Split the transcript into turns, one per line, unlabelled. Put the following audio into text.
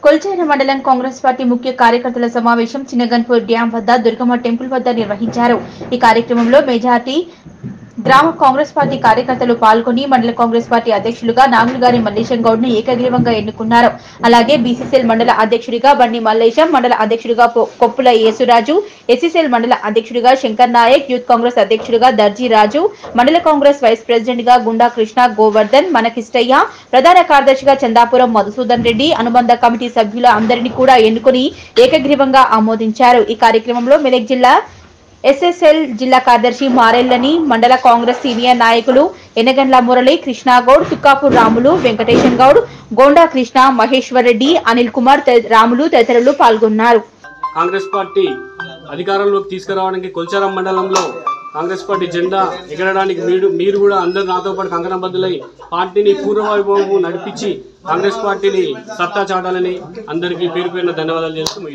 కొల్చేరు మండలం కాంగ్రెస్ పార్టీ ముఖ్య కార్యకర్తల సమావేశం చిన్నగన్పూర్ డ్యాం వద్ద దుర్గమ్మ టెంపుల్ వద్ద నిర్వహించారు ఈ కార్యక్రమంలో మెజార్టీ గ్రామ కాంగ్రెస్ పార్టీ కార్యకర్తలు పాల్గొని మండల కాంగ్రెస్ పార్టీ అధ్యక్షులుగా నాగులుగారి మల్లేశం గౌడ్ ను ఏకగ్రీవంగా ఎన్నుకున్నారు అలాగే బీసీసీఎల్ మండల అధ్యక్షుడిగా బండి మల్లేశం మండల అధ్యక్షుడిగా పొ- కొప్పుల యేసురాజు ఎస్సీసీఎల్ మండల అధ్యక్షుడిగా శంకర్ నాయక్ యూత్ కాంగ్రెస్ అధ్యక్షుడిగా దర్జీ రాజు మండల కాంగ్రెస్ వైస్ ప్రెసిడెంట్ గా గుండా కృష్ణ గోవర్ధన్ మనకిష్టయ్య ప్రధాన కార్యదర్శిగా చందాపురం మధుసూదన్ రెడ్డి అనుబంధ కమిటీ సభ్యుల అందరినీ కూడా ఎన్నుకుని ఏకగ్రీవంగా ఆమోదించారు ఈ కార్యక్రమంలో మెదక్ జిల్లా ఎస్ఎస్ఎల్ జిల్లా కార్యదర్శి మారెల్లని మండల కాంగ్రెస్ సీనియర్ నాయకులు ఎనగండ్ల మురళి కృష్ణాగౌడ్ తుక్కాపూర్ రాములు వెంకటేశన్ గౌడ్ గోండా కృష్ణ మహేశ్వర్ రెడ్డి అనిల్ కుమార్ తదిత- రాములు తదితరులు పాల్గొన్నారు
కాంగ్రెస్ పార్టీ అధికారంలోకి తీసుకురావడానికి కొల్చారం మండలంలో కాంగ్రెస్ పార్టీ జెండా ఎగరడానికి మీరు మీరు కూడా అందరు నాతో పాటు కంకణబద్దులై పార్టీని పూర్వవైభవం నడిపించి కాంగ్రెస్ పార్టీని సత్తా చాటాలని అందరికీ పేరు పేరున ధన్యవాదాలు చేస్తూ ముగిస్తున్నాను.